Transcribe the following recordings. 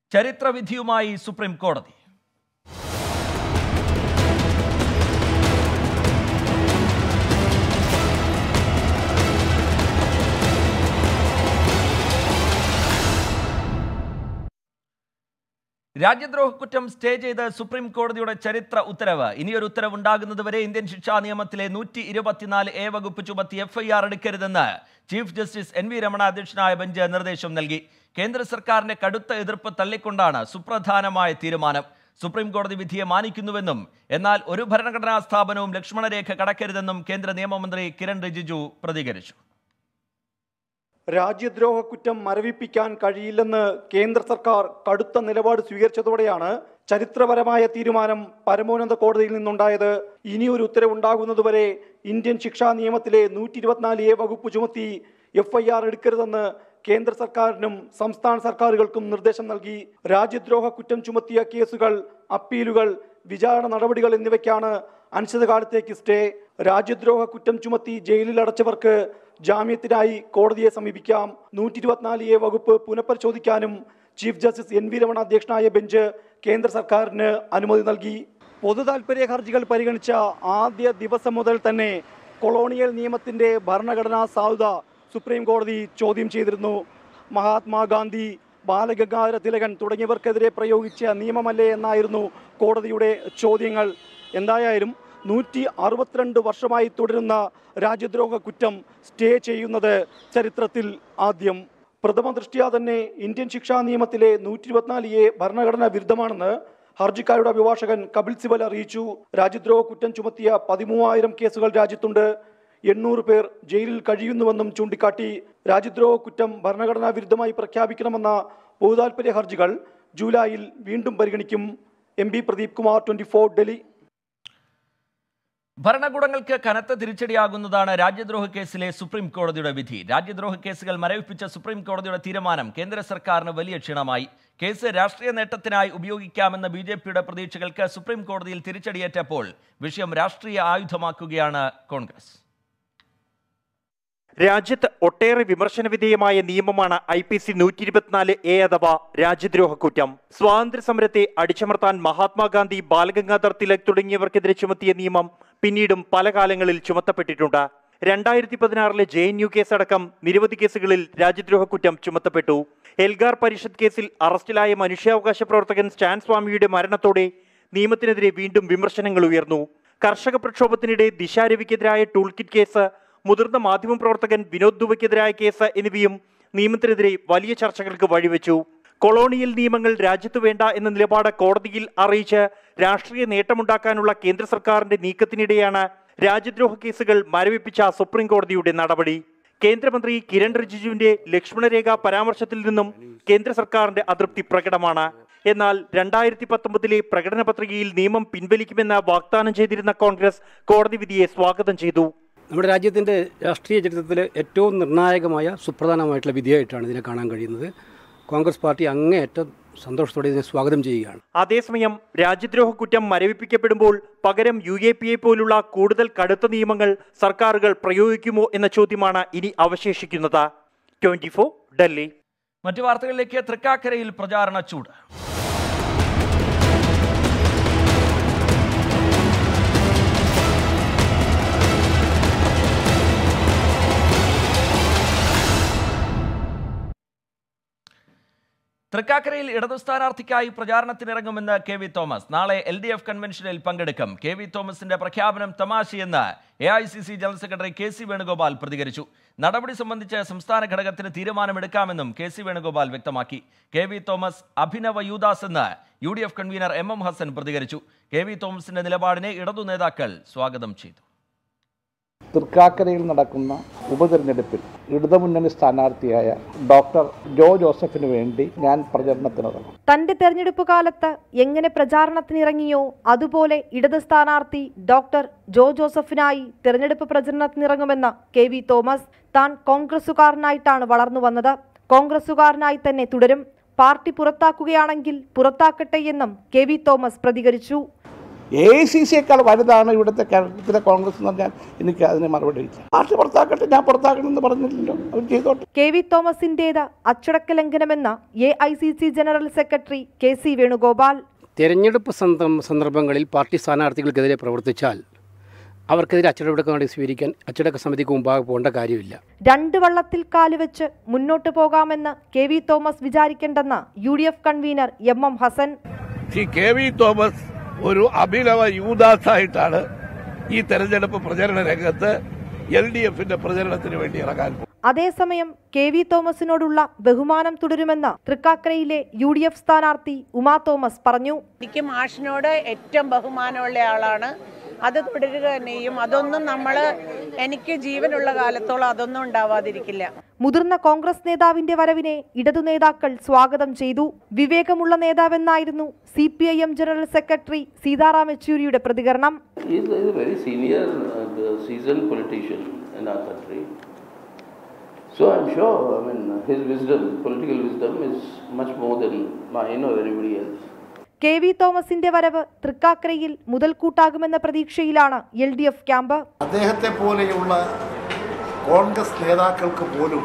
ചരിത്രവിധിയുമായി supreme കോടതി രാജ്യദ്രോഹ കുറ്റം സ്റ്റേ ചെയ്ത് സുപ്രീം കോടതിയുടെ ചരിത്ര ഉത്തരവ് ഇനിയൊരു ഉത്തരവ് ഉണ്ടാകുന്നതുവരെ ഇന്ത്യൻ ശിക്ഷാ നിയമത്തിലെ നൂറ്റി ഇരുപത്തിനാല് എ വകുപ്പ് ചുമത്തി എഫ്ഐആർ എടുക്കരുതെന്ന് chief justice N V Ramana അധ്യക്ഷനായ ബെഞ്ച് നിർദ്ദേശം നൽകി കേന്ദ്ര സർക്കാരിന്റെ കടുത്ത എതിർപ്പ് തള്ളിക്കൊണ്ടാണ് സുപ്രധാനമായ തീരുമാനം സുപ്രീം കോടതി വിധിയെ മാനിക്കുന്നുവെന്നും എന്നാൽ ഒരു ഭരണഘടനാ സ്ഥാപനവും ലക്ഷ്മണരേഖ കടക്കരുതെന്നും കേന്ദ്ര നിയമമന്ത്രി കിരൺ റിജിജു പ്രതികരിച്ചു രാജ്യദ്രോഹ കുറ്റം മരവിപ്പിക്കാൻ കഴിയില്ലെന്ന് കേന്ദ്ര സർക്കാർ കടുത്ത നിലപാട് സ്വീകരിച്ചതോടെയാണ് ചരിത്രപരമായ തീരുമാനം പരമോന്നത കോടതിയിൽ നിന്നുണ്ടായത് ഇനിയൊരു ഉത്തരവുണ്ടാകുന്നതുവരെ ഇന്ത്യൻ ശിക്ഷാ നിയമത്തിലെ നൂറ്റി ഇരുപത്തിനാല് എ വകുപ്പ് ചുമത്തി എഫ്ഐആർ എടുക്കരുതെന്ന് കേന്ദ്ര സർക്കാരിനും സംസ്ഥാന സർക്കാരുകൾക്കും നിർദ്ദേശം നൽകി രാജ്യദ്രോഹ കുറ്റം ചുമത്തിയ കേസുകൾ അപ്പീലുകൾ വിചാരണ നടപടികൾ എന്നിവയ്ക്കാണ് അനിശ്ചിതകാലത്തേക്ക് സ്റ്റേ രാജ്യദ്രോഹ കുറ്റം ചുമത്തി ജയിലിൽ അടച്ചവർക്ക് ജാമ്യത്തിനായി കോടതിയെ സമീപിക്കാം നൂറ്റി ഇരുപത്തിനാല് എ വകുപ്പ് പുനഃപരിശോധിക്കാനും chief justice N V Ramana അധ്യക്ഷനായ ബെഞ്ച് കേന്ദ്ര സർക്കാരിന് അനുമതി നൽകി പൊതു താൽപര്യ ഹർജികൾ പരിഗണിച്ച ആദ്യ ദിവസം മുതൽ തന്നെ കൊളോണിയൽ നിയമത്തിന്റെ ഭരണഘടനാ സാധുത സുപ്രീം കോടതി ചോദ്യം ചെയ്തിരുന്നു മഹാത്മാഗാന്ധി ബാലഗംഗാധര തിലകൻ തുടങ്ങിയവർക്കെതിരെ പ്രയോഗിച്ച നിയമമല്ലേ എന്നായിരുന്നു കോടതിയുടെ ചോദ്യങ്ങൾ എന്തായാലും നൂറ്റി അറുപത്തിരണ്ട് വർഷമായി തുടരുന്ന രാജ്യദ്രോഹ കുറ്റം സ്റ്റേ ചെയ്യുന്നത് ചരിത്രത്തിൽ ആദ്യം പ്രഥമ ദൃഷ്ട്യാ തന്നെ ഇന്ത്യൻ ശിക്ഷാ നിയമത്തിലെ നൂറ്റി ഇരുപത്തിനാല് എ ഭരണഘടനാ വിരുദ്ധമാണെന്ന് ഹർജിക്കാരുടെ അഭിഭാഷകൻ കപിൽ സിബൽ അറിയിച്ചു രാജ്യദ്രോഹ കുറ്റം ചുമത്തിയ പതിമൂവായിരം കേസുകൾ രാജ്യത്തുണ്ട് എണ്ണൂറ് പേർ ജയിലിൽ കഴിയുന്നുവെന്നും ചൂണ്ടിക്കാട്ടി രാജ്യദ്രോഹ കുറ്റം ഭരണഘടനാ വിരുദ്ധമായി പ്രഖ്യാപിക്കണമെന്ന പൊതുതാൽപര്യ ഹർജികൾ ജൂലൈയിൽ വീണ്ടും പരിഗണിക്കും M P Pradeep Kumar twenty four Delhi ഭരണകൂടങ്ങൾക്ക് കനത്ത തിരിച്ചടിയാകുന്നതാണ് രാജ്യദ്രോഹ കേസിലെ സുപ്രീം കോടതിയുടെ വിധി രാജ്യദ്രോഹ കേസുകൾ മരവിപ്പിച്ച സുപ്രീം കോടതിയുടെ തീരുമാനം കേന്ദ്ര സർക്കാരിന് വലിയ ക്ഷീണമായി കേസ് രാഷ്ട്രീയ നേട്ടത്തിനായി ഉപയോഗിക്കാമെന്ന ബി ജെ പിയുടെ പ്രതീക്ഷകൾക്ക് സുപ്രീം കോടതിയിൽ തിരിച്ചടിയേറ്റപ്പോൾ വിഷയം രാഷ്ട്രീയ ആയുധമാക്കുകയാണ് കോൺഗ്രസ് രാജ്യത്ത് ഒട്ടേറെ വിമർശന വിധേയമായ നിയമമാണ് ഐ പി സി നൂറ്റി ഇരുപത്തിനാല് എ അഥവാ രാജ്യദ്രോഹ കുറ്റം സ്വാതന്ത്ര്യ സമരത്തെ അടിച്ചമർത്താൻ മഹാത്മാഗാന്ധി ബാലഗംഗാധർ തിലക് തുടങ്ങിയവർക്കെതിരെ ചുമത്തിയ നിയമം പിന്നീടും പല കാലങ്ങളിൽ ചുമത്തപ്പെട്ടിട്ടുണ്ട് രണ്ടായിരത്തി പതിനാറിലെ ജെ എൻ യു കേസ് അടക്കം നിരവധി കേസുകളിൽ രാജ്യദ്രോഹ കുറ്റം ചുമത്തപ്പെട്ടു എൽഗാർ പരിഷത്ത് കേസിൽ അറസ്റ്റിലായ മനുഷ്യാവകാശ പ്രവർത്തകൻ സ്റ്റാൻ സ്വാമിയുടെ മരണത്തോടെ നിയമത്തിനെതിരെ വീണ്ടും വിമർശനങ്ങൾ ഉയർന്നു കർഷക പ്രക്ഷോഭത്തിനിടെ ദിശാരവിക്കെതിരായ ടൂൾ കിറ്റ് കേസ് മുതിർന്ന മാധ്യമപ്രവർത്തകൻ വിനോദ് ദുബയ്ക്കെതിരായ കേസ് എന്നിവയും നിയമത്തിനെതിരെ വലിയ ചർച്ചകൾക്ക് വഴിവെച്ചു കൊളോണിയൽ നിയമങ്ങൾ രാജ്യത്ത് വേണ്ട എന്ന നിലപാട് കോടതിയിൽ അറിയിച്ച് രാഷ്ട്രീയ നേട്ടമുണ്ടാക്കാനുള്ള കേന്ദ്ര സർക്കാരിന്റെ നീക്കത്തിനിടെയാണ് രാജ്യദ്രോഹ കേസുകൾ മരവിപ്പിച്ച സുപ്രീം കോടതിയുടെ നടപടി കേന്ദ്രമന്ത്രി കിരൺ റിജിജുവിന്റെ ലക്ഷ്മണരേഖ പരാമർശത്തിൽ നിന്നും കേന്ദ്ര സർക്കാരിന്റെ അതൃപ്തി പ്രകടമാണ് എന്നാൽ രണ്ടായിരത്തി പത്തൊമ്പതിലെ പ്രകടന പത്രികയിൽ നിയമം പിൻവലിക്കുമെന്ന് വാഗ്ദാനം ചെയ്തിരുന്ന കോൺഗ്രസ് കോടതി വിധിയെ സ്വാഗതം ചെയ്തു നമ്മുടെ രാജ്യത്തിൻ്റെ രാഷ്ട്രീയ ചരിത്രത്തിൽ ഏറ്റവും നിർണായകമായ സുപ്രധാനമായിട്ടുള്ള വിധിയായിട്ടാണ് ഇതിനെ കാണാൻ കഴിയുന്നത് കോൺഗ്രസ് പാർട്ടി അങ്ങേയറ്റം സന്തോഷത്തോടെ ഇതിനെ സ്വാഗതം ചെയ്യുകയാണ് അതേസമയം രാജ്യദ്രോഹ കുറ്റം മരവിപ്പിക്കപ്പെടുമ്പോൾ പകരം യു എ പി എ പോലുള്ള കൂടുതൽ കടുത്ത നിയമങ്ങൾ സർക്കാരുകൾ പ്രയോഗിക്കുമോ എന്ന ചോദ്യമാണ് ഇനി അവശേഷിക്കുന്നത് ട്വന്റി ഫോർ ഡൽഹി മറ്റു വാർത്തകളിലേക്ക് തൃക്കാക്കരയിൽ പ്രചാരണ ചൂട് തൃക്കാക്കരയിൽ ഇടതു സ്ഥാനാർത്ഥിക്കായി പ്രചാരണത്തിനിറങ്ങുമെന്ന് കെ വി തോമസ് നാളെ എൽ ഡി എഫ് കൺവെൻഷനിൽ പങ്കെടുക്കും കെ വി തോമസിന്റെ പ്രഖ്യാപനം തമാശയെന്ന് A I C C general secretary K C Venugopal പ്രതികരിച്ചു നടപടി സംബന്ധിച്ച് സംസ്ഥാന ഘടകത്തിന് തീരുമാനമെടുക്കാമെന്നും കെ സി വേണുഗോപാൽ വ്യക്തമാക്കി കെ വി തോമസ് അഭിനവ യൂദാസ് എന്ന് U D F convenor M M Hassan പ്രതികരിച്ചു കെ വി തോമസിന്റെ നിലപാടിനെ ഇടതു നേതാക്കൾ സ്വാഗതം ചെയ്തു തൃക്കാക്കരയിൽ നടക്കുന്ന ഉപതെരഞ്ഞെടുപ്പിൽ ഇടതുമുന്നണി സ്ഥാനാർത്ഥിയായ ഡോക്ടർ ജോ ജോസഫിന് വേണ്ടി ഞാൻ പ്രചരണത്തിനിറങ്ങും തന്റെ തെരഞ്ഞെടുപ്പ് കാലത്ത് എങ്ങനെ പ്രചാരണത്തിനിറങ്ങിയോ അതുപോലെ ഇടത് സ്ഥാനാർത്ഥി ഡോക്ടർ ജോ ജോസഫിനായി തെരഞ്ഞെടുപ്പ് പ്രചരണത്തിനിറങ്ങുമെന്ന് കെ വി തോമസ് താൻ കോൺഗ്രസുകാരനായിട്ടാണ് വളർന്നു വന്നത് കോൺഗ്രസുകാരനായി തന്നെ തുടരും പാർട്ടി പുറത്താക്കുകയാണെങ്കിൽ പുറത്താക്കട്ടെ എന്നും കെ വി തോമസ് പ്രതികരിച്ചു എ ഐ സി സിയേക്കാൾ വലുതാണ് ഇവിടുത്തെ കേരളത്തിലെ കോൺഗ്രസ് എന്ന് പറഞ്ഞാൽ എനിക്ക് അതിന് മറുപടി ഇല്ല പാർട്ടി പുറത്താക്കട്ടെ ഞാൻ പുറത്താക്കണമെന്ന് പറഞ്ഞില്ലല്ലോ അവർ ചെയ്തോട്ടെ കെ വി തോമസിന്റേത് അച്ചടക്ക ലംഘനമെന്ന A I C C general secretary K C Venugopal തെരഞ്ഞെടുപ്പ് സന്ദ- സന്ദർഭങ്ങളിൽ പാർട്ടി സ്ഥാനാർത്ഥികൾക്കെതിരെ പ്രവർത്തിച്ചാൽ അവർക്കെതിരെ അച്ചടക്ക നടപടി സ്വീകരിക്കാൻ അച്ചടക്ക സമിതിക്ക് മുമ്പാകെ പോകേണ്ട കാര്യമില്ല രണ്ട് വള്ളത്തിൽ കാലുവെച്ച് മുന്നോട്ടു പോകാമെന്ന് കെ വി തോമസ് വിചാരിക്കേണ്ടെന്ന് U D F convenor M M Hassan Shri K V Thomas ഒരു അഭിനവ യൂദാസായിട്ടാണ് ഈ തെരഞ്ഞെടുപ്പ് പ്രചരണ രംഗത്ത് എൽ ഡി എഫിന്റെ പ്രചരണത്തിന് വേണ്ടി ഇറങ്ങാൻ പോകുന്നത്. അതേസമയം കെ വി തോമസിനോടുള്ള ബഹുമാനം തുടരുമെന്ന് തൃക്കാക്കരയിലെ യു ഡി എഫ് സ്ഥാനാർത്ഥി ഉമാ തോമസ് പറഞ്ഞു എനിക്ക് മാഷിനോട് ഏറ്റവും ബഹുമാനമുള്ള ആളാണ് അത് തുടരുക തന്നെയും അതൊന്നും നമ്മൾ എനിക്ക് ജീവനുള്ള കാലത്തോളം അതൊന്നും ഉണ്ടാവാതിരിക്കില്ല മുതിർന്ന കോൺഗ്രസ് നേതാവിന്റെ വരവിനെ ഇടതു നേതാക്കൾ സ്വാഗതം ചെയ്തു വിവേകമുള്ള നേതാവെന്നായിരുന്നു C P I M general secretary Sitaram യെച്ചൂരിയുടെ പ്രതികരണം He is a very senior, uh, seasoned politician in our country. So I'm sure, I mean, his wisdom, political wisdom, is much more than mine or anybody else. K V തോമസിന്റെ വരവ് തൃക്കാക്കരയിൽ മുതൽക്കൂട്ടാകുമെന്ന പ്രതീക്ഷയിലാണ് L D F camp അദ്ദേഹത്തെ പോലെയുള്ള കോൺഗ്രസ് നേതാക്കൾക്ക് പോലും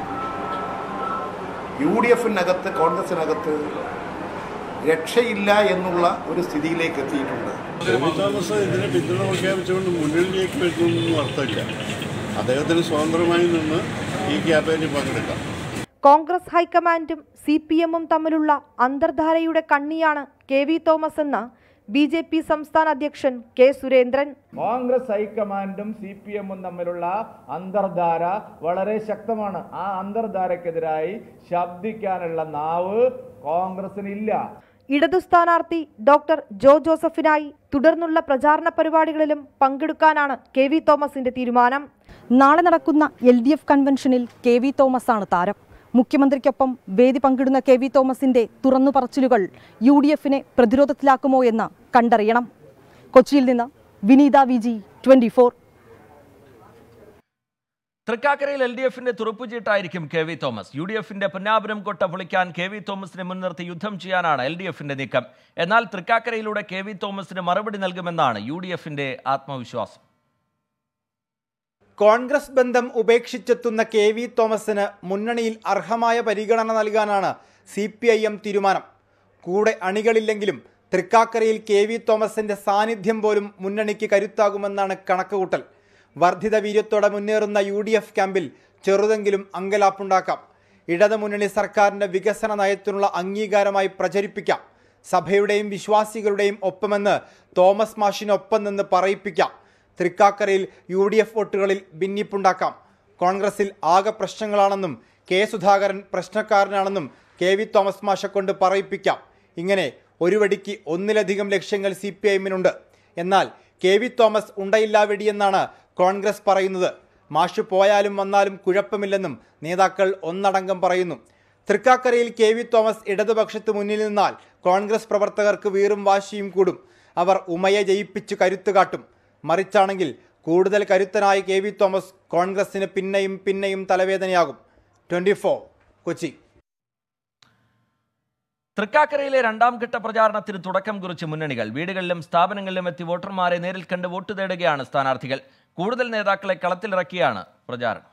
U D എഫിനകത്ത് കോൺഗ്രസിനകത്ത് രക്ഷയില്ല എന്നുള്ള ഒരു സ്ഥിതിയിലേക്ക് എത്തിയിട്ടുണ്ട് തോമസ് ഇതിനെ പിന്തുണ പ്രഖ്യാപിച്ചുകൊണ്ട് മുന്നണിയിലേക്ക് വരുന്നൊന്നും അർത്ഥമില്ല അദ്ദേഹത്തിന് സ്വതന്ത്രമായി നിന്ന് ഈ ക്യാമ്പയിനിൽ പങ്കെടുക്കാം കോൺഗ്രസ് ഹൈക്കമാൻഡും സി പി എമ്മും തമ്മിലുള്ള അന്തർധാരയുടെ കണ്ണിയാണ് കെ വി തോമസ് എന്ന് ബി ജെ പി സംസ്ഥാന അധ്യക്ഷൻ കെ സുരേന്ദ്രൻ കോൺഗ്രസ് ഹൈക്കമാൻഡും സി പി എമ്മും തമ്മിലുള്ള അന്തർധാര വളരെ ശക്തമാണ് ആ അന്തർധാരക്കെതിരായി ശബ്ദിക്കാനുള്ള നാവ് കോൺഗ്രസിനില്ല ഇടതു സ്ഥാനാർത്ഥി ഡോക്ടർ ജോ ജോസഫിനായി തുടർന്നുള്ള പ്രചാരണ പരിപാടികളിലും പങ്കെടുക്കാനാണ് കെ വി തോമസിന്റെ തീരുമാനം നാളെ നടക്കുന്ന എൽ ഡി എഫ് കൺവെൻഷനിൽ കെ വി തോമസ് ആണ് താരം മുഖ്യമന്ത്രിക്കൊപ്പം വേദി പങ്കിടുന്ന കെ വി തോമസിന്റെ തുറന്നു പറച്ചിലുകൾ യു ഡി എഫിനെ പ്രതിരോധത്തിലാക്കുമോ എന്ന് കണ്ടറിയണം കൊച്ചിയിൽ നിന്ന് Vineetha V G twenty four തൃക്കാക്കരയിൽ എൽ ഡി എഫിന്റെ തുറപ്പുചീട്ടായിരിക്കും K V Thomas U D എഫിന്റെ പൊന്നാപുരം കൊട്ട പൊളിക്കാൻ കെ വി തോമസിനെ മുൻനിർത്തി യുദ്ധം ചെയ്യാനാണ് എൽ ഡി എഫിന്റെ നീക്കം എന്നാൽ തൃക്കാക്കരയിലൂടെ കെ വി തോമസിന് മറുപടി നൽകുമെന്നാണ് യു ഡി എഫിന്റെ ആത്മവിശ്വാസം കോൺഗ്രസ് ബന്ധം ഉപേക്ഷിച്ചെത്തുന്ന കെ വി തോമസിന് മുന്നണിയിൽ അർഹമായ പരിഗണന നൽകാനാണ് സി പി ഐ എം തീരുമാനം കൂടെ അണികളില്ലെങ്കിലും തൃക്കാക്കരയിൽ കെ വി തോമസിന്റെ സാന്നിധ്യം പോലും മുന്നണിക്ക് കരുത്താകുമെന്നാണ് കണക്കുകൂട്ടൽ വർദ്ധിത വീര്യത്തോടെ മുന്നേറുന്ന യു ഡി എഫ് ക്യാമ്പിൽ ചെറുതെങ്കിലും അങ്കലാപ്പുണ്ടാക്കാം ഇടതുമുന്നണി സർക്കാരിന്റെ വികസന നയത്തിനുള്ള അംഗീകാരമായി പ്രചരിപ്പിക്കാം സഭയുടെയും വിശ്വാസികളുടെയും ഒപ്പമെന്ന് തോമസ് മാഷിനൊപ്പം നിന്ന് പറയിപ്പിക്കാം തൃക്കാക്കരയിൽ യു ഡി എഫ് വോട്ടുകളിൽ ഭിന്നിപ്പുണ്ടാക്കാം കോൺഗ്രസിൽ ആകെ പ്രശ്നങ്ങളാണെന്നും കെ സുധാകരൻ പ്രശ്നക്കാരനാണെന്നും കെ വി തോമസ് മാഷെ കൊണ്ട് പറയിപ്പിക്കാം ഇങ്ങനെ ഒരു വടിക്ക് ഒന്നിലധികം ലക്ഷ്യങ്ങൾ സി പി ഐഎമ്മിനുണ്ട് എന്നാൽ കെ വി തോമസ് ഉണ്ടയില്ലാ വെടിയെന്നാണ് കോൺഗ്രസ് പറയുന്നത് മാഷ് പോയാലും വന്നാലും കുഴപ്പമില്ലെന്നും നേതാക്കൾ ഒന്നടങ്കം പറയുന്നു തൃക്കാക്കരയിൽ കെ വി തോമസ് ഇടതുപക്ഷത്ത് മുന്നിൽ നിന്നാൽ കോൺഗ്രസ് പ്രവർത്തകർക്ക് വീറും വാശിയും കൂടും അവർ ഉമയെ ജയിപ്പിച്ച് കരുത്ത് കാട്ടും മറിച്ചാണെങ്കിൽ കൂടുതൽ കരുത്തനായ കെ വി തോമസ് കോൺഗ്രസിന് പിന്നെയും പിന്നെയും തലവേദനയാകും ട്വന്റി കൊച്ചി തൃക്കാക്കരയിലെ രണ്ടാം ഘട്ട പ്രചാരണത്തിന് തുടക്കം കുറിച്ച് മുന്നണികൾ വീടുകളിലും സ്ഥാപനങ്ങളിലും എത്തി വോട്ടർമാരെ നേരിൽ കണ്ട് വോട്ട് തേടുകയാണ് സ്ഥാനാർത്ഥികൾ കൂടുതൽ നേതാക്കളെ കളത്തിലിറക്കിയാണ് പ്രചാരണം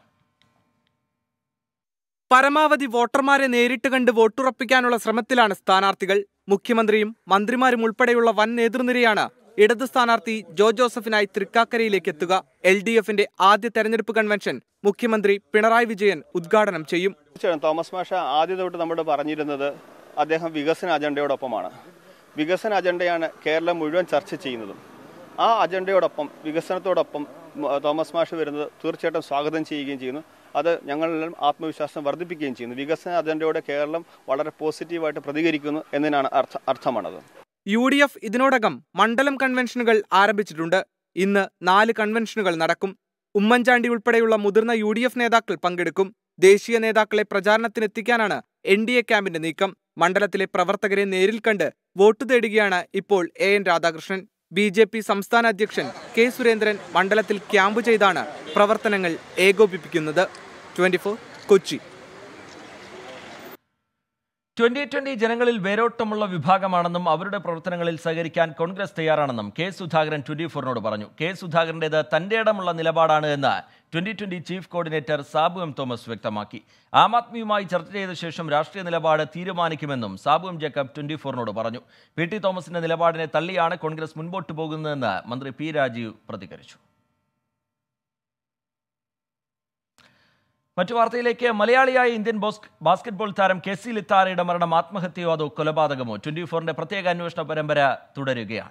പരമാവധി വോട്ടർമാരെ നേരിട്ട് കണ്ട് വോട്ടുറപ്പിക്കാനുള്ള ശ്രമത്തിലാണ് സ്ഥാനാർത്ഥികൾ മുഖ്യമന്ത്രിയും മന്ത്രിമാരും ഉൾപ്പെടെയുള്ള വൻ നേതൃനിരയാണ് ഇടത് സ്ഥാനാർത്ഥി ജോ ജോസഫിനായി തൃക്കാക്കരയിലേക്ക് എത്തുക എൽ ഡി എഫിന്റെ ആദ്യ തെരഞ്ഞെടുപ്പ് കൺവെൻഷൻ മുഖ്യമന്ത്രി പിണറായി വിജയൻ ഉദ്ഘാടനം ചെയ്യും തീർച്ചയായും തോമസ് മാഷ ആദ്യം തൊട്ട് നമ്മൾ പറഞ്ഞിരുന്നത് അദ്ദേഹം വികസന അജണ്ടയോടൊപ്പമാണ് വികസന അജണ്ടയാണ് കേരളം മുഴുവൻ ചർച്ച ചെയ്യുന്നതും ആ അജണ്ടയോടൊപ്പം വികസനത്തോടൊപ്പം മ- തോമസ് മാഷ് വരുന്നത് തീർച്ചയായിട്ടും സ്വാഗതം ചെയ്യുകയും ചെയ്യുന്നു അത് ഞങ്ങളിലും ആത്മവിശ്വാസം വർദ്ധിപ്പിക്കുകയും ചെയ്യുന്നു വികസന അജണ്ടയോടെ കേരളം വളരെ പോസിറ്റീവായിട്ട് പ്രതികരിക്കുന്നു എന്നതിനാണ് അർത്ഥ അർത്ഥമാണത് യു ഡി എഫ് ഇതിനോടകം മണ്ഡലം കൺവെൻഷനുകൾ ആരംഭിച്ചിട്ടുണ്ട് ഇന്ന് നാല് കൺവെൻഷനുകൾ നടക്കും ഉമ്മൻചാണ്ടി ഉൾപ്പെടെയുള്ള മുതിർന്ന യു ഡി എഫ് നേതാക്കൾ പങ്കെടുക്കും ദേശീയ നേതാക്കളെ പ്രചാരണത്തിനെത്തിക്കാനാണ് എൻ ഡി എ ക്യാമ്പിന്റെ നീക്കം മണ്ഡലത്തിലെ പ്രവർത്തകരെ നേരിൽ കണ്ട് വോട്ട് തേടുകയാണ് ഇപ്പോൾ A N Radhakrishnan B J P സംസ്ഥാന അധ്യക്ഷൻ കെ സുരേന്ദ്രൻ മണ്ഡലത്തിൽ ക്യാമ്പ് ചെയ്താണ് പ്രവർത്തനങ്ങൾ ഏകോപിപ്പിക്കുന്നത് ട്വന്റി കൊച്ചി ട്വന്റി ട്വന്റി ജനങ്ങളിൽ വേരോട്ടമുള്ള വിഭാഗമാണെന്നും അവരുടെ പ്രവർത്തനങ്ങളിൽ സഹകരിക്കാൻ കോൺഗ്രസ് തയ്യാറാണെന്നും കെ സുധാകരൻ ട്വന്റി ഫോറിനോട് പറഞ്ഞു കെ സുധാകരന്റേത് തന്റെ ഇടമുള്ള നിലപാടാണ് എന്ന് twenty twenty chief coordinator Sabu M Thomas വ്യക്തമാക്കി ആം ആദ്മിയുമായി ചർച്ച ചെയ്ത ശേഷം രാഷ്ട്രീയ നിലപാട് തീരുമാനിക്കുമെന്നും സാബു എം ജേക്കബ് ട്വന്റി ഫോറിനോട് പറഞ്ഞു പി ടി തോമസിന്റെ നിലപാടിനെ തള്ളിയാണ് കോൺഗ്രസ് മുൻപോട്ട് പോകുന്നതെന്ന് മന്ത്രി പി രാജീവ് പ്രതികരിച്ചു മറ്റു വാർത്തയിലേക്ക് മലയാളിയായ ഇന്ത്യൻ ബോസ് ബാസ്കറ്റ്ബോൾ താരം കെ സി ലിത്താരയുടെ മരണം ആത്മഹത്യയോ അതോ കൊലപാതകമോ ട്വന്റി ഫോറിന്റെ പ്രത്യേക അന്വേഷണ പരമ്പര തുടരുകയാണ്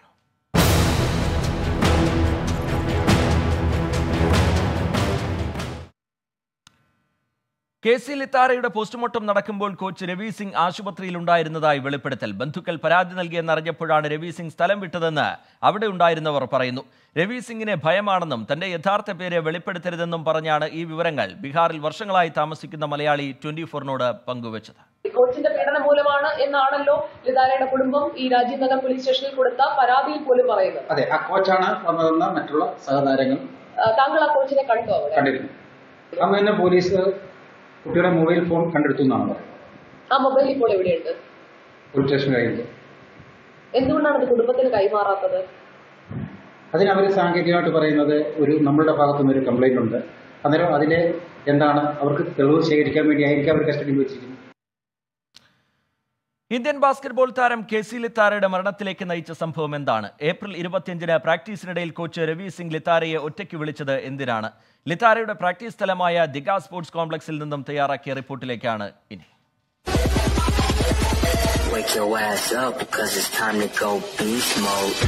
കെ സി ലിത്താരയുടെ പോസ്റ്റ്മോർട്ടം നടക്കുമ്പോൾ കോച്ച് രവി സിംഗ് ആശുപത്രിയിൽ ഉണ്ടായിരുന്നതായി വെളിപ്പെടുത്തൽ ബന്ധുക്കൾ പരാതി നൽകിയെന്നറിഞ്ഞപ്പോഴാണ് രവി സിംഗ് സ്ഥലം വിട്ടതെന്ന് അവിടെ ഉണ്ടായിരുന്നവർ പറയുന്നു രവി സിംഗിനെ ഭയമാണെന്നും തന്റെ യഥാർത്ഥ പേര് വെളിപ്പെടുത്തരുതെന്നും പറഞ്ഞാണ് ഈ വിവരങ്ങൾ ബീഹാറിൽ വർഷങ്ങളായി താമസിക്കുന്ന മലയാളി ട്വന്റി ഫോറിനോട് പങ്കുവച്ചത് കോച്ചിന്റെ പീഡനം മൂലമാണ് എന്നാണല്ലോ ലിതാരയുടെ കുടുംബം ഈ രാജീവ് നഗർ പോലീസ് സ്റ്റേഷനിൽ കൊടുത്ത പരാതിയിൽ പോലും പറയുന്നത് അതെ ആ കോച്ചാണ് വന്നതെന്ന് മറ്റുള്ള സഹതാരങ്ങൾ ആ, താങ്കൾ ആ കോച്ചിനെ കണ്ടു അവിടെ കണ്ടിരുന്നു അന്ന് തന്നെ പോലീസ് കുട്ടിയുടെ മൊബൈൽ ഫോൺ കണ്ടെടുത്തു എന്നാണ് പറയുന്നത് ആ മൊബൈൽ ഇപ്പോൾ എവിടെയുണ്ട് പോലീസ് സ്റ്റേഷൻ കഴിഞ്ഞു എന്തുകൊണ്ടാണ് അത് കുടുംബത്തിന് കൈമാറാത്തത് അതിന് അവർ സാങ്കേതികമായിട്ട് പറയുന്നത് ഒരു നമ്മളുടെ ഭാഗത്തുനിന്ന് ഒരു കംപ്ലൈന്റ് ഉണ്ട് അന്നേരം അതിലെ എന്താണ് അവർക്ക് തെളിവ് ശേഖരിക്കാൻ വേണ്ടി ആയിരിക്കും അവർ കസ്റ്റഡിയിൽ വെച്ചിരിക്കുന്നത് ഇന്ത്യൻ ബാസ്കറ്റ്ബോൾ താരം കെ സി ലിത്താരയുടെ മരണത്തിലേക്ക് നയിച്ച സംഭവം എന്താണ് ഏപ്രിൽ ഇരുപത്തിയഞ്ചിന് പ്രാക്ടീസിനിടയിൽ കോച്ച് രവി സിംഗ് ലിത്താരയെ ഒറ്റയ്ക്ക് വിളിച്ചത് എന്തിനാണ് ലിത്താരയുടെ പ്രാക്ടീസ് സ്ഥലമായ ദിഗ സ്പോർട്സ് കോംപ്ലക്സിൽ നിന്നും തയ്യാറാക്കിയ റിപ്പോർട്ടിലേക്കാണ് ഇനി Wake your ass up because it's time to go beast mode.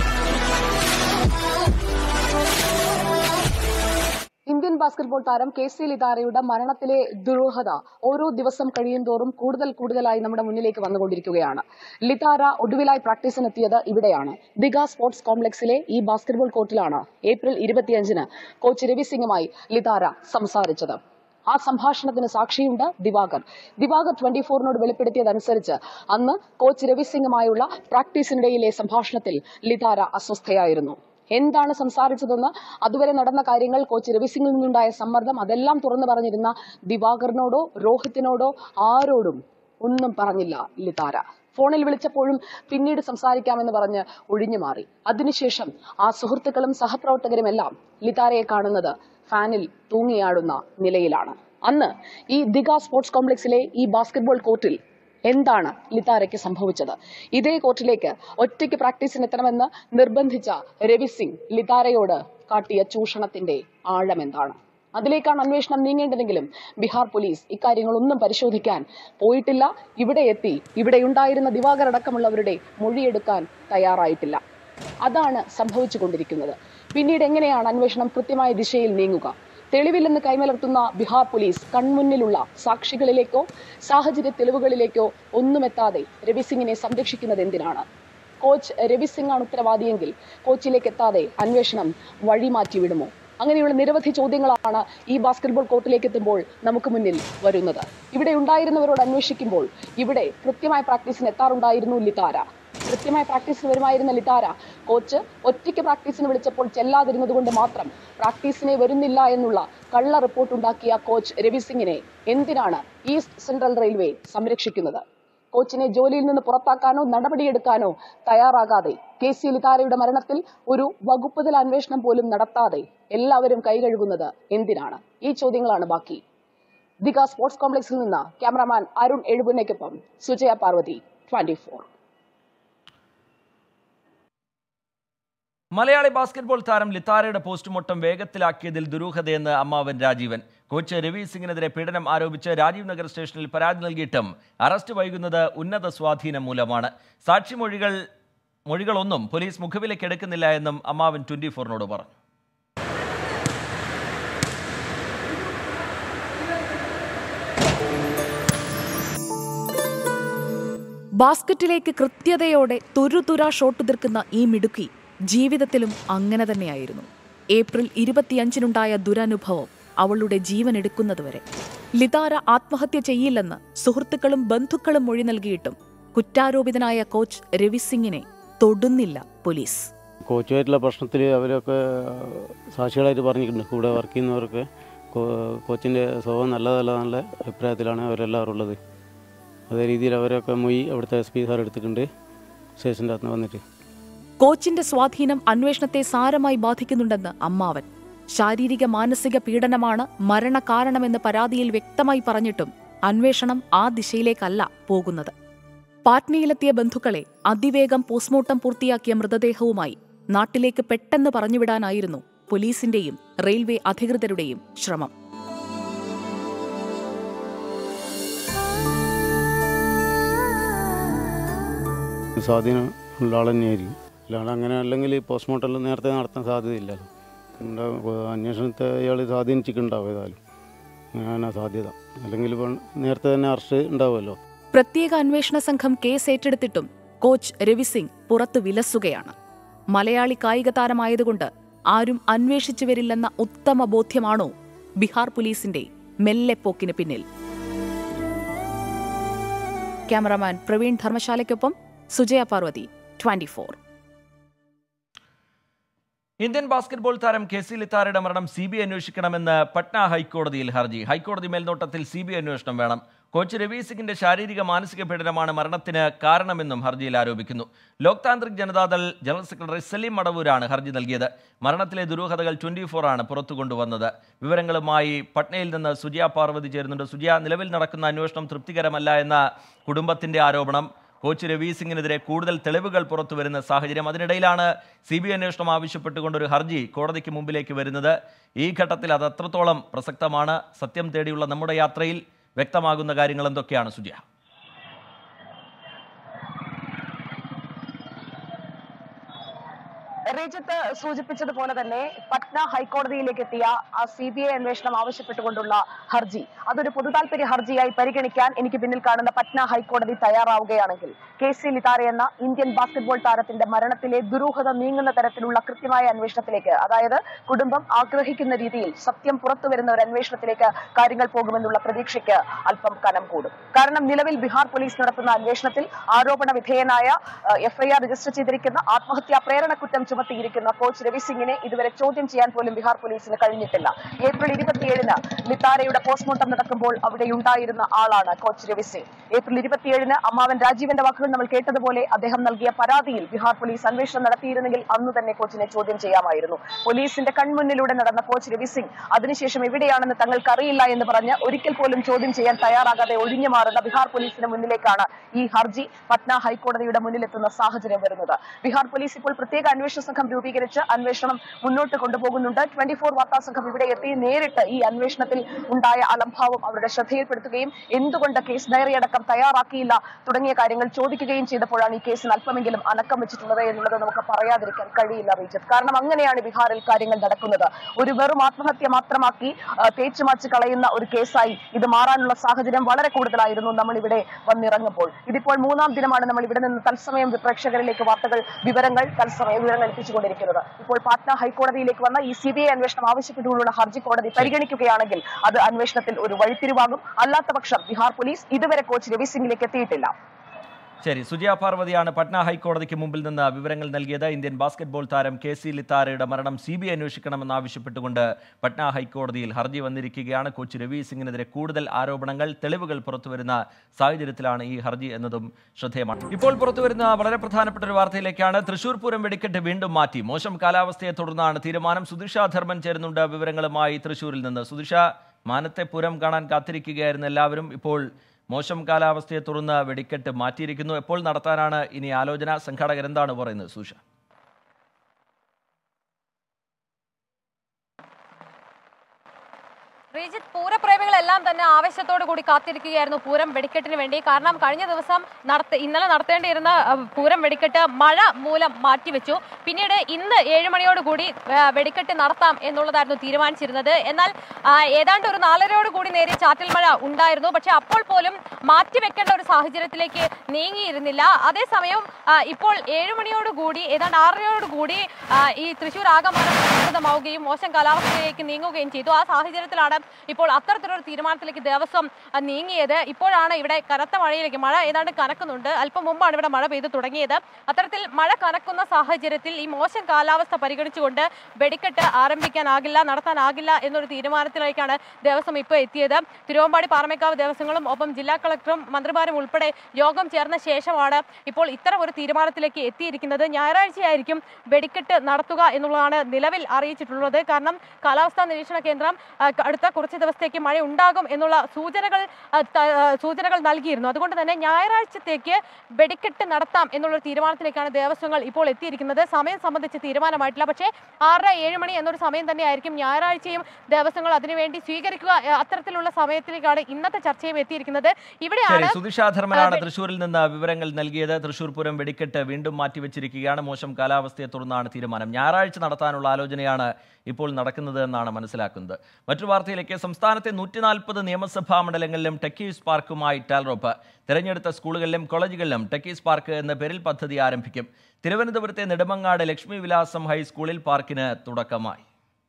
Indian basketball താരം കെ സി ലിതാരയുടെ മരണത്തിലെ ദുരൂഹത ഓരോ ദിവസം കഴിയും തോറും കൂടുതൽ കൂടുതലായി നമ്മുടെ മുന്നിലേക്ക് വന്നുകൊണ്ടിരിക്കുകയാണ് ലിതാര ഒടുവിലായി പ്രാക്ടീസിനെത്തിയത് ഇവിടെയാണ് ദിഗ സ്പോർട്സ് കോംപ്ലക്സിലെ ഈ ബാസ്കറ്റ്ബോൾ കോർട്ടിലാണ് ഏപ്രിൽ ഇരുപത്തിയഞ്ചിന് കോച്ച് രവി സിംഗുമായി ലിതാര സംസാരിച്ചത് ആ സംഭാഷണത്തിന് സാക്ഷിയുണ്ട് ദിവാകർ ദിവാകർ ട്വന്റി ഫോറിനോട് വെളിപ്പെടുത്തിയതനുസരിച്ച് അന്ന് കോച്ച് രവി സിംഗുമായുള്ള പ്രാക്ടീസിനിടയിലെ സംഭാഷണത്തിൽ ലിതാര അസ്വസ്ഥയായിരുന്നു എന്താണ് സംസാരിച്ചതെന്ന് അതുവരെ നടന്ന കാര്യങ്ങൾ കോച്ച് രവി സിംഗിൽ നിന്നുണ്ടായ സമ്മർദ്ദം അതെല്ലാം തുറന്നു പറഞ്ഞിരുന്ന ദിവാകറിനോടോ രോഹിത്തിനോടോ ആരോടും ഒന്നും പറഞ്ഞില്ല ലിതാര ഫോണിൽ വിളിച്ചപ്പോഴും പിന്നീട് സംസാരിക്കാമെന്ന് പറഞ്ഞ് ഒഴിഞ്ഞു മാറി അതിനുശേഷം ആ സുഹൃത്തുക്കളും സഹപ്രവർത്തകരുമെല്ലാം ലിതാരയെ കാണുന്നത് ഫാനിൽ തൂങ്ങിയാടുന്ന നിലയിലാണ് അന്ന് ഈ ദിഗ സ്പോർട്സ് കോംപ്ലക്സിലെ ഈ ബാസ്കറ്റ്ബോൾ കോർട്ടിൽ എന്താണ് ലിതാരയ്ക്ക് സംഭവിച്ചത് ഇതേ കോർട്ടിലേക്ക് ഒറ്റയ്ക്ക് പ്രാക്ടീസിന് എത്തണമെന്ന് നിർബന്ധിച്ച രവി സിംഗ് ലിതാരയോട് കാട്ടിയ ചൂഷണത്തിന്റെ ആഴം എന്താണ് അതിലേക്കാണ് അന്വേഷണം നീങ്ങേണ്ടതെങ്കിലും ബീഹാർ പോലീസ് ഇക്കാര്യങ്ങളൊന്നും പരിശോധിക്കാൻ പോയിട്ടില്ല ഇവിടെ എത്തി ഇവിടെയുണ്ടായിരുന്ന ദിവാകർ അടക്കമുള്ളവരുടെ മൊഴിയെടുക്കാൻ തയ്യാറായിട്ടില്ല അതാണ് സംഭവിച്ചുകൊണ്ടിരിക്കുന്നത് പിന്നീട് എങ്ങനെയാണ് അന്വേഷണം കൃത്യമായ ദിശയിൽ നീങ്ങുക തെളിവില്ലെന്ന് കൈമലർത്തുന്ന ബീഹാർ പോലീസ് കൺമുന്നിലുള്ള സാക്ഷികളിലേക്കോ സാഹചര്യ തെളിവുകളിലേക്കോ ഒന്നുമെത്താതെ രവി സിംഗിനെ സംരക്ഷിക്കുന്നത് എന്തിനാണ് കോച്ച് രവി സിംഗ് ആണ് ഉത്തരവാദിയെങ്കിൽ കോച്ചിലേക്ക് എത്താതെ അന്വേഷണം വഴിമാറ്റി വിടുമോ അങ്ങനെയുള്ള നിരവധി ചോദ്യങ്ങളാണ് ഈ ബാസ്കറ്റ്ബോൾ കോർട്ടിലേക്ക് എത്തുമ്പോൾ നമുക്ക് മുന്നിൽ വരുന്നത് ഇവിടെ ഉണ്ടായിരുന്നവരോട് അന്വേഷിക്കുമ്പോൾ ഇവിടെ കൃത്യമായ പ്രാക്ടീസിന് എത്താറുണ്ടായിരുന്നു ലിതാര കൃത്യമായ പ്രാക്ടീസിന് വരുമായിരുന്ന ലിതാര കോച്ച് ഒറ്റയ്ക്ക് പ്രാക്ടീസിന് വിളിച്ചപ്പോൾ ചെല്ലാതിരുന്നത് കൊണ്ട് മാത്രം പ്രാക്ടീസിനെ വരുന്നില്ല എന്നുള്ള കള്ള റിപ്പോർട്ട് ഉണ്ടാക്കിയ കോച്ച് രവി സിംഗിനെ എന്തിനാണ് ഈസ്റ്റ് സെൻട്രൽ റെയിൽവേ സംരക്ഷിക്കുന്നത് കോച്ചിനെ ജോലിയിൽ നിന്ന് പുറത്താക്കാനോ നടപടിയെടുക്കാനോ തയ്യാറാകാതെ കെ സി ലിതാരയുടെ മരണത്തിൽ ഒരു വകുപ്പ് തല അന്വേഷണം പോലും നടത്താതെ എല്ലാവരും കൈകഴുകുന്നത് എന്തിനാണ് ഈ ചോദ്യങ്ങളാണ് ബാക്കി ദിഗ സ്പോർട്സ് കോംപ്ലക്സിൽ നിന്ന് ക്യാമറാമാൻ അരുൺ എഴുപുന്നയ്ക്കൊപ്പം Sujaya Parvathy twenty four Malayali basketball താരം ലിത്താരയുടെ പോസ്റ്റ്മോർട്ടം വേഗത്തിലാക്കിയതിൽ ദുരൂഹതയെന്ന് അമ്മാവൻ രാജീവൻ കോച്ച് രവി സിംഗിനെതിരെ പീഡനം ആരോപിച്ച് രാജീവ് നഗർ സ്റ്റേഷനിൽ പരാതി നൽകിയിട്ടും അറസ്റ്റ് വൈകുന്നത് ഉന്നത സ്വാധീനം മൂലമാണ് സാക്ഷിമൊഴികൾ മൊഴികളൊന്നും പോലീസ് മുഖവിലേക്ക് എടുക്കുന്നില്ല എന്നും അമ്മാവൻ ട്വന്റി ഫോറിനോട് പറഞ്ഞു ബാസ്ക്കറ്റിലേക്ക് കൃത്യതയോടെ തുരുതുര ഷോട്ട് തീർക്കുന്ന ഈ മിടുക്കി ജീവിതത്തിലും അങ്ങനെ തന്നെയായിരുന്നു ഏപ്രിൽ ഇരുപത്തിയഞ്ചിനുണ്ടായ ദുരനുഭവം അവളുടെ ജീവൻ എടുക്കുന്നതുവരെ ലിതാര ആത്മഹത്യ ചെയ്യില്ലെന്ന് സുഹൃത്തുക്കളും ബന്ധുക്കളും മൊഴി നൽകിയിട്ടും കുറ്റാരോപിതനായ കോച്ച് രവി സിംഗിനെ തൊടുന്നില്ല പോലീസ് കോച്ചുമായിട്ടുള്ള പ്രശ്നത്തിൽ അവരൊക്കെ സാക്ഷികളായിട്ട് പറഞ്ഞിട്ടുണ്ട് കൂടെ വർക്ക് ചെയ്യുന്നവർക്ക് കോച്ചിൻ്റെ സ്വഭാവം നല്ലതല്ല നല്ല അഭിപ്രായത്തിലാണ് അവരെല്ലാവരും ഉള്ളത് അതേ രീതിയിൽ അവരൊക്കെ മൊയ് അവിടുത്തെ എസ് പി സാർ എടുത്തിട്ടുണ്ട് സ്റ്റേഷൻ്റെ അകത്ത് വന്നിട്ട് കോച്ചിന്റെ സ്വാധീനം അന്വേഷണത്തെ സാരമായി ബാധിക്കുന്നുണ്ടെന്ന് അമ്മാവൻ ശാരീരിക മാനസിക പീഡനമാണ് മരണകാരണമെന്ന് പരാതിയിൽ വ്യക്തമായി പറഞ്ഞിട്ടും അന്വേഷണം ആ ദിശയിലേക്കല്ല പോകുന്നത് പാറ്റ്നയിലെത്തിയ ബന്ധുക്കളെ അതിവേഗം പോസ്റ്റ്മോർട്ടം പൂർത്തിയാക്കിയ മൃതദേഹവുമായി നാട്ടിലേക്ക് പെട്ടെന്ന് പറഞ്ഞുവിടാനായിരുന്നു പോലീസിന്റെയും റെയിൽവേ അധികൃതരുടെയും ശ്രമം സ്വാധീനം ഉള്ള ആൾ തന്നെയായിരിക്കും അല്ലാണ്ട് അങ്ങനെ അല്ലെങ്കിൽ പോസ്റ്റ്മോർട്ടം നേരത്തെ നടത്താൻ സാധ്യതയില്ലല്ലോ ഉണ്ടാവും. അന്വേഷണത്തെ ഇയാൾ സ്വാധീനിച്ചിട്ടുണ്ടാവും ഏതായാലും അങ്ങനെയാണ് സാധ്യത അല്ലെങ്കിൽ ഇപ്പം നേരത്തെ തന്നെ അറസ്റ്റ് ഉണ്ടാവുമല്ലോ പ്രത്യേക അന്വേഷണ സംഘം കേസ് ഏറ്റെടുത്തിട്ടും കോച്ച് രവിസിംഗ് പുറത്തു വിലസുകയാണ് മലയാളി കായിക താരമായതുകൊണ്ട് ആരും അന്വേഷിച്ചു വരില്ലെന്ന ഉത്തമ ബോധ്യമാണോ ബീഹാർ പോലീസിന്റെ മെല്ലെപ്പോക്കിന് പിന്നിൽ ക്യാമറാമാൻ പ്രവീൺ ധർമ്മശാലയ്ക്കൊപ്പം Sujaya Parvathy twenty Indian basketball താരം കെ സി ലിത്താരയുടെ മരണം സി ബി ഐ അന്വേഷിക്കണമെന്ന് പട്ന ഹൈക്കോടതിയിൽ ഹർജി ഹൈക്കോടതി മേൽനോട്ടത്തിൽ സി ബി ഐ അന്വേഷണം വേണം കോച്ച് രവി സിംഗിന്റെ ശാരീരിക മാനസിക പീഡനമാണ് മരണത്തിന് കാരണമെന്നും ഹർജിയിൽ ആരോപിക്കുന്നു Loktantrik Janata Dal general secretary Salim മടവൂരാണ് ഹർജി നൽകിയത് മരണത്തിലെ ദുരൂഹതകൾ ട്വന്റി ഫോർ ആണ് പുറത്തു കൊണ്ടുവന്നത് വിവരങ്ങളുമായി പട്നയിൽ നിന്ന് സുജിയ പാർവതി ചേരുന്നുണ്ട് സുജിയ നിലവിൽ നടക്കുന്ന അന്വേഷണം തൃപ്തികരമല്ല എന്ന കുടുംബത്തിന്റെ ആരോപണം കോച്ച് രവി സിംഗിനെതിരെ കൂടുതൽ തെളിവുകൾ പുറത്തു വരുന്ന സാഹചര്യം അതിനിടയിലാണ് സി ബി ഐ അന്വേഷണം ആവശ്യപ്പെട്ടുകൊണ്ടൊരു ഹർജി കോടതിക്ക് മുമ്പിലേക്ക് വരുന്നത് ഈ ഘട്ടത്തിൽ അത് എത്രത്തോളം പ്രസക്തമാണ് സത്യം തേടിയുള്ള നമ്മുടെ യാത്രയിൽ വ്യക്തമാകുന്ന കാര്യങ്ങൾ എന്തൊക്കെയാണ് സുജയ റീജത്ത് സൂചിപ്പിച്ചതുപോലെ തന്നെ പട്ന ഹൈക്കോടതിയിലേക്ക് എത്തിയ ആ സി ബി ഐ അന്വേഷണം ആവശ്യപ്പെട്ടുകൊണ്ടുള്ള ഹർജി അതൊരു പൊതുതാൽപര്യ ഹർജിയായി പരിഗണിക്കാൻ എനിക്ക് പിന്നിൽ കാണുന്ന പട്ന ഹൈക്കോടതി തയ്യാറാവുകയാണെങ്കിൽ കെ സി ലിതാര എന്ന ഇന്ത്യൻ ബാസ്കറ്റ്ബോൾ താരത്തിന്റെ മരണത്തിലെ ദുരൂഹത നീങ്ങുന്ന തരത്തിലുള്ള കൃത്യമായ അന്വേഷണത്തിലേക്ക് അതായത് കുടുംബം ആഗ്രഹിക്കുന്ന രീതിയിൽ സത്യം പുറത്തു വരുന്ന ഒരു അന്വേഷണത്തിലേക്ക് കാര്യങ്ങൾ പോകുമെന്നുള്ള പ്രതീക്ഷയ്ക്ക് അല്പം കനം കൂടും കാരണം നിലവിൽ ബീഹാർ പോലീസ് നടത്തുന്ന അന്വേഷണത്തിൽ ആരോപണ വിധേയനായ എഫ്ഐആർ രജിസ്റ്റർ ചെയ്തിരിക്കുന്ന ആത്മഹത്യാ പ്രേരണ കുറ്റം ചുമത്തിയിരിക്കുന്ന കോച്ച് രവി സിംഗിനെ ഇതുവരെ ചോദ്യം ചെയ്യാൻ പോലും ബീഹാർ പോലീസിന് കഴിഞ്ഞിട്ടില്ല ഏപ്രിൽ ഇരുപത്തിയേഴിന് ലിത്താരയുടെ പോസ്റ്റ്മോർട്ടം നടക്കുമ്പോൾ അവിടെ ഉണ്ടായിരുന്ന ആളാണ് കോച്ച് രവി സിംഗ് ഏപ്രിൽ ഇരുപത്തിയേഴിന് അമ്മാവൻ രാജീവന്റെ വാക്കുകൾ നമ്മൾ കേട്ടതുപോലെ അദ്ദേഹം നൽകിയ പരാതിയിൽ ബീഹാർ പോലീസ് അന്വേഷണം നടത്തിയിരുന്നെങ്കിൽ അന്ന് തന്നെ കോച്ചിനെ ചോദ്യം ചെയ്യാമായിരുന്നു പോലീസിന്റെ കൺമുന്നിലൂടെ നടന്ന കോച്ച് രവി സിംഗ് അതിനുശേഷം എവിടെയാണെന്ന് തങ്ങൾക്ക് അറിയില്ല എന്ന് പറഞ്ഞ് ഒരിക്കൽ പോലും ചോദ്യം ചെയ്യാൻ തയ്യാറാകാതെ ഒഴിഞ്ഞു മാറുന്ന ബീഹാർ പോലീസിന് മുന്നിലേക്കാണ് ഈ ഹർജി പട്ന ഹൈക്കോടതിയുടെ മുന്നിലെത്തുന്ന സാഹചര്യം വരുന്നത് ബീഹാർ പോലീസ് ഇപ്പോൾ പ്രത്യേക അന്വേഷണ സംഘം രൂപീകരിച്ച് അന്വേഷണം മുന്നോട്ട് കൊണ്ടുപോകുന്നുണ്ട് ട്വന്റി ഫോർ വാർത്താ സംഘം ഇവിടെ എത്തി നേരിട്ട് ഈ അന്വേഷണത്തിൽ ഉണ്ടായ അലംഭാവം അവരുടെ ശ്രദ്ധയിൽപ്പെടുത്തുകയും എന്തുകൊണ്ട് കേസ് ഡയറി അടക്കം തയ്യാറാക്കിയില്ല തുടങ്ങിയ കാര്യങ്ങൾ ചോദിക്കുകയും ചെയ്തപ്പോഴാണ് ഈ കേസിന് അല്പമെങ്കിലും അനക്കം വെച്ചിട്ടുള്ളത് എന്നുള്ളത് നമുക്ക് പറയാതിരിക്കാൻ കഴിയില്ല റീജത്ത് കാരണം അങ്ങനെയാണ് ബീഹാറിൽ കാര്യങ്ങൾ നടക്കുന്നത് ഒരു വെറും ആത്മഹത്യ മാത്രമാക്കി ആ, തേച്ചു മാച്ച് കളയുന്ന ഒരു കേസായി ഇത് മാറാനുള്ള സാഹചര്യം വളരെ കൂടുതലായിരുന്നു നമ്മൾ ഇവിടെ വന്നിറങ്ങുമ്പോൾ ഇതിപ്പോൾ മൂന്നാം ദിനമാണ് നമ്മൾ ഇവിടെ നിന്ന് തത്സമയം പ്രേക്ഷകരിലേക്ക് വാർത്തകൾ വിവരങ്ങൾ തത്സമയ വിവരങ്ങൾ എത്തിച്ചുകൊണ്ടിരിക്കുന്നത് ഇപ്പോൾ പാറ്റ്ന ഹൈക്കോടതിയിലേക്ക് വന്ന ഈ സി ബി ഐ അന്വേഷണം ആവശ്യപ്പെട്ടുകൊണ്ടുള്ള ഹർജി കോടതി പരിഗണിക്കുകയാണെങ്കിൽ അത് അന്വേഷണത്തിൽ ഒരു വഴിത്തിരിവാകും അല്ലാത്ത പക്ഷം ബീഹാർ പോലീസ് ഇതുവരെ കോച്ച് രവി സിംഗിലേക്ക് എത്തിയിട്ടില്ല ശരി സുജിയ പാർവതിയാണ് പട്ന ഹൈക്കോടതിക്ക് മുമ്പിൽ നിന്ന് വിവരങ്ങൾ നൽകിയത് ഇന്ത്യൻ ബാസ്കറ്റ്ബോൾ താരം കെ സി ലിത്താരയുടെ മരണം സി ബി ഐ അന്വേഷിക്കണമെന്ന് ആവശ്യപ്പെട്ടുകൊണ്ട് പട്ന ഹൈക്കോടതിയിൽ ഹർജി വന്നിരിക്കുകയാണ് കോച്ച് രവി സിംഗിനെതിരെ കൂടുതൽ ആരോപണങ്ങൾ തെളിവുകൾ പുറത്തുവരുന്ന സാഹചര്യത്തിലാണ് ഈ ഹർജി എന്നതും ശ്രദ്ധേയമാണ് ഇപ്പോൾ പുറത്തുവരുന്ന വളരെ പ്രധാനപ്പെട്ട ഒരു വാർത്തയിലേക്കാണ് തൃശൂർ പൂരം വെടിക്കെട്ട് വീണ്ടും മാറ്റി മോശം കാലാവസ്ഥയെ തുടർന്നാണ് തീരുമാനം സുധിഷ ധർമ്മൻ ചേരുന്നുണ്ട് വിവരങ്ങളുമായി തൃശൂരിൽ നിന്ന് സുധിഷ മാനത്തെ പൂരം കാണാൻ കാത്തിരിക്കുകയായിരുന്നു എല്ലാവരും ഇപ്പോൾ മോശം കാലാവസ്ഥയെ തുടർന്ന് വെടിക്കെട്ട് മാറ്റിയിരിക്കുന്നു എപ്പോൾ നടത്താനാണ് ഇനി ആലോചന സംഘാടകർ എന്താണ് പറയുന്നത് സുഷ ശ്രീജിത്ത് പൂരപ്രേമികളെല്ലാം തന്നെ ആവേശത്തോടു കൂടി കാത്തിരിക്കുകയായിരുന്നു പൂരം വെടിക്കെട്ടിന് വേണ്ടി കാരണം കഴിഞ്ഞ ദിവസം നടത്ത ഇന്നലെ നടത്തേണ്ടിയിരുന്ന അഹ്, പൂരം വെടിക്കെട്ട് മഴ മൂലം മാറ്റിവെച്ചു പിന്നീട് ഇന്ന് ഏഴ് മണിയോട് കൂടി ആ, വെടിക്കെട്ട് നടത്താം എന്നുള്ളതായിരുന്നു തീരുമാനിച്ചിരുന്നത് എന്നാൽ ആ, ഏതാണ്ട് ഒരു നാലരയോട് കൂടി നേരിയ ചാറ്റൽ മഴ ഉണ്ടായിരുന്നു പക്ഷെ അപ്പോൾ പോലും മാറ്റിവെക്കേണ്ട ഒരു സാഹചര്യത്തിലേക്ക് നീങ്ങിയിരുന്നില്ല അതേസമയം ആ, ഇപ്പോൾ ഏഴ് മണിയോട് കൂടി ഏതാണ്ട് ആറരയോട് കൂടി ആ, ഈ തൃശ്ശൂർ ആകമാനം സംസ്കൃതമാവുകയും മോശം കാലാവസ്ഥയിലേക്ക് നീങ്ങുകയും ചെയ്തു ആ സാഹചര്യത്തിലാണ് ഇപ്പോൾ അത്തരത്തിലൊരു തീരുമാനത്തിലേക്ക് ദേവസ്വം ആ, നീങ്ങിയത് ഇപ്പോഴാണ് ഇവിടെ കനത്ത മഴയിലേക്ക് മഴ ഏതാണ്ട് കനക്കുന്നുണ്ട് അല്പം മുമ്പാണ് ഇവിടെ മഴ പെയ്തു തുടങ്ങിയത് അത്തരത്തിൽ മഴ കനക്കുന്ന സാഹചര്യത്തിൽ ഈ മോശം കാലാവസ്ഥ പരിഗണിച്ചുകൊണ്ട് വെടിക്കെട്ട് ആരംഭിക്കാനാകില്ല നടത്താനാകില്ല എന്നൊരു തീരുമാനത്തിലേക്കാണ് ദേവസ്വം ഇപ്പോൾ എത്തിയത് തിരുവമ്പാടി പാറമേക്കാവ് ദേവസ്വങ്ങളും ഒപ്പം ജില്ലാ കളക്ടറും മന്ത്രിമാരും ഉൾപ്പെടെ യോഗം ചേർന്ന ശേഷമാണ് ഇപ്പോൾ ഇത്തരം ഒരു തീരുമാനത്തിലേക്ക് എത്തിയിരിക്കുന്നത് ഞായറാഴ്ചയായിരിക്കും വെടിക്കെട്ട് നടത്തുക എന്നുള്ളതാണ് നിലവിൽ അറിയിച്ചിട്ടുള്ളത് കാരണം കാലാവസ്ഥാ നിരീക്ഷണ കേന്ദ്രം ആ, ക- അടുത്ത കുറച്ച് ദിവസത്തേക്ക് മഴ ഉണ്ടാകും എന്നുള്ള സൂചനകൾ ആ, ത- ആ, സൂചനകൾ നൽകിയിരുന്നു അതുകൊണ്ട് തന്നെ ഞായറാഴ്ചത്തേക്ക് വെടിക്കെട്ട് നടത്താം എന്നുള്ള തീരുമാനത്തിലേക്കാണ് ദേവസ്വങ്ങൾ ഇപ്പോൾ എത്തിയിരിക്കുന്നത് സമയം സംബന്ധിച്ച് തീരുമാനമായിട്ടില്ല പക്ഷേ ആറര ഏഴ് മണി എന്നൊരു സമയം തന്നെയായിരിക്കും ഞായറാഴ്ചയും ദേവസ്വങ്ങൾ അതിനുവേണ്ടി സ്വീകരിക്കുക ആ, അത്തരത്തിലുള്ള സമയത്തിലേക്കാണ് ഇന്നത്തെ ചർച്ചയും എത്തിയിരിക്കുന്നത് ശരി ഇവിടെയാണ് സുധിഷ ധർമ്മനാണ് ആ, തൃശൂരിൽ നിന്ന് വിവരങ്ങൾ നൽകിയത് തൃശൂർ പൂരം വെടിക്കെട്ട് വീണ്ടും മാറ്റിവെച്ചിരിക്കുകയാണ് മോശം കാലാവസ്ഥയെ തുടർന്നാണ് തീരുമാനം ഞായറാഴ്ച നടത്താനുള്ള ആലോചനയാണ് ഇപ്പോൾ നടക്കുന്നത് എന്നാണ് മനസ്സിലാക്കുന്നത് മറ്റൊരു വാർത്തയിലേക്ക് സംസ്ഥാനത്തെ നൂറ്റി നാൽപ്പത് നിയമസഭാ മണ്ഡലങ്ങളിലും ടെക്കീസ് പാർക്കുമായി ടാൽറോപ്പ് തിരഞ്ഞെടുത്ത സ്കൂളുകളിലും കോളേജുകളിലും ടെക്കീസ് പാർക്ക് എന്ന പേരിൽ പദ്ധതി ആരംഭിക്കും തിരുവനന്തപുരത്തെ നെടുമങ്ങാട് ലക്ഷ്മി വിലാസം ഹൈസ്കൂളിൽ പാർക്കിന് തുടക്കമായി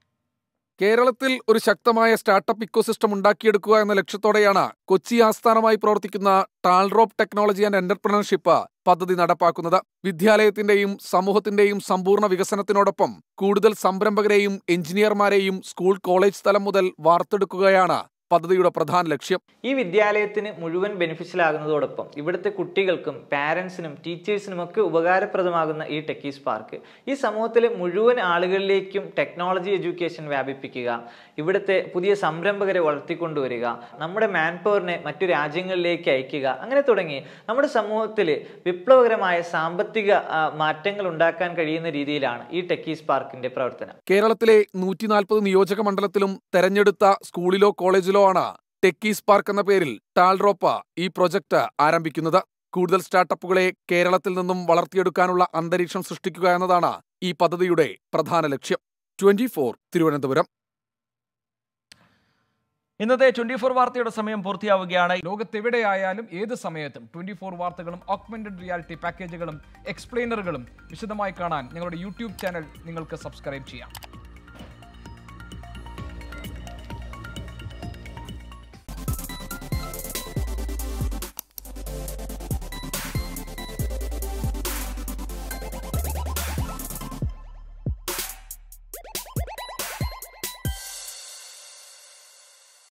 കേരളത്തിൽ ഒരു ശക്തമായ സ്റ്റാർട്ടപ്പ് ഇക്കോസിസ്റ്റം ഉണ്ടാക്കിയെടുക്കുക എന്ന ലക്ഷ്യത്തോടെയാണ് കൊച്ചി ആസ്ഥാനമായി പ്രവർത്തിക്കുന്ന ടാൾറോപ്പ് ടെക്നോളജി ആൻഡ് എന്റർപ്രണർഷിപ്പ് പദ്ധതി നടപ്പാക്കുന്നത് വിദ്യാലയത്തിന്റെയും സമൂഹത്തിന്റെയും സമ്പൂർണ്ണ വികസനത്തിനോടൊപ്പം കൂടുതൽ സംരംഭകരെയും എഞ്ചിനീയർമാരെയും സ്കൂൾ കോളേജ് തലം മുതൽ വാർത്തെടുക്കുകയാണ് പദ്ധതിയുടെ പ്രധാന ലക്ഷ്യം ഈ വിദ്യാലയത്തിന് മുഴുവൻ ബെനിഫിഷ്യൽ ആകുന്നതോടൊപ്പം ഇവിടുത്തെ കുട്ടികൾക്കും പാരൻസിനും ടീച്ചേഴ്സിനും ഒക്കെ ഉപകാരപ്രദമാകുന്ന ഈ ടെക്കീസ് പാർക്ക് ഈ സമൂഹത്തിലെ മുഴുവൻ ആളുകളിലേക്കും ടെക്നോളജി എഡ്യൂക്കേഷൻ വ്യാപിപ്പിക്കുക ഇവിടുത്തെ പുതിയ സംരംഭകരെ വളർത്തിക്കൊണ്ടുവരിക നമ്മുടെ മാൻ പവറിനെ മറ്റു രാജ്യങ്ങളിലേക്ക് അയക്കുക അങ്ങനെ തുടങ്ങി നമ്മുടെ സമൂഹത്തിൽ വിപ്ലവകരമായ സാമ്പത്തിക ആ, മാറ്റങ്ങൾ ഉണ്ടാക്കാൻ കഴിയുന്ന രീതിയിലാണ് ഈ ടെക്കീസ് പാർക്കിന്റെ പ്രവർത്തനം കേരളത്തിലെ നൂറ്റി നാൽപ്പത് നിയോജക മണ്ഡലത്തിലും തെരഞ്ഞെടുത്ത സ്കൂളിലോ കോളേജിലോ ആണ് ടെക്കീസ് പാർക്ക് എന്ന പേരിൽ ടാൽറോപ്പ ഈ പ്രൊജക്ട് ആരംഭിക്കുന്നത് കൂടുതൽ സ്റ്റാർട്ടപ്പുകളെ കേരളത്തിൽ നിന്നും വളർത്തിയെടുക്കാനുള്ള അന്തരീക്ഷം സൃഷ്ടിക്കുക എന്നതാണ് ഈ പദ്ധതിയുടെ പ്രധാന ലക്ഷ്യം ട്വന്റി തിരുവനന്തപുരം ഇന്നത്തെ ട്വന്റി ഫോർ വാർത്തയുടെ സമയം പൂർത്തിയാവുകയാണ് ലോകത്തെവിടെയായാലും ഏത് സമയത്തും ട്വന്റി ഫോർ വാർത്തകളും ഓഗ്മെന്റഡ് റിയാലിറ്റി പാക്കേജുകളും എക്സ്പ്ലെയിനറുകളും വിശദമായി കാണാൻ ഞങ്ങളുടെ യൂട്യൂബ് ചാനൽ നിങ്ങൾക്ക് സബ്സ്ക്രൈബ് ചെയ്യാം